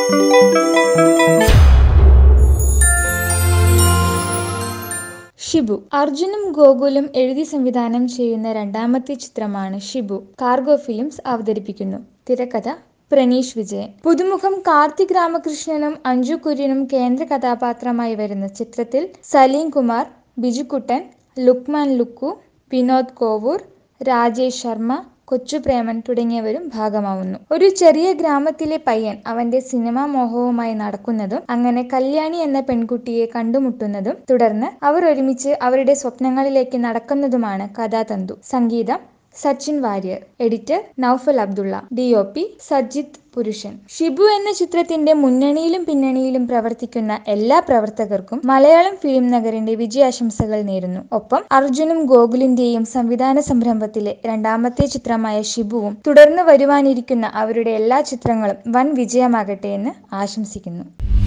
ഷിബു അർജുനും ഗോകുലും എഴുതി സംവിധാനം ചെയ്യുന്ന രണ്ടാമത്തെ ചിത്രമാണ് ഷിബു കാർഗോ ഫിലിംസ് അവതരിപ്പിക്കുന്നു തിരക്കഥ പ്രണീഷ് വിജയൻ പുതുമുഖം കാർത്തിക് രാമകൃഷ്ണനും അഞ്ജു കുര്യനും കേന്ദ്ര കഥാപാത്രമായി വരുന്ന ചിത്രത്തിൽ സലീം കുമാർ ബിജുക്കുട്ടൻ ലുക്മാൻ ലുക്കു വിനോദ് കോവൂർ രാജേഷ് ശർമ്മ കൊച്ചുപ്രേമൻ തുടങ്ങിയവരും ഭാഗമാവുന്നു ഒരു ചെറിയ ഗ്രാമത്തിലെ പയ്യൻ അവന്റെ സിനിമാ മോഹവുമായി നടക്കുന്നതും അങ്ങനെ കല്യാണി എന്ന പെൺകുട്ടിയെ കണ്ടുമുട്ടുന്നതും തുടർന്ന് അവർ ഒരുമിച്ച് അവരുടെ സ്വപ്നങ്ങളിലേക്ക് നടക്കുന്നതുമാണ് കഥാതന്തു സംഗീതം Sachin Warrier editor Noufal Abdulla D O P Sajith Purushan Shibu എന്ന ചിത്രത്തിന്റെ മുന്നണിയിലും പിന്നണിയിലും പ്രവർത്തിക്കുന്ന എല്ലാ പ്രവർത്തകർക്കും മലയാളം ഫിലിം നഗറിന്റെ വിജയാശംസകൾ നേരുന്നു ഒപ്പം അർജുനും ഗോകുലിന്റെയും സംവിധാന സംരംഭത്തിലെ രണ്ടാമത്തെ ചിത്രമായ ഷിബുവും തുടർന്ന് വരുവാനിരിക്കുന്ന അവരുടെ എല്ലാ ചിത്രങ്ങളും വൻ വിജയമാകട്ടെ എന്ന് ആശംസിക്കുന്നു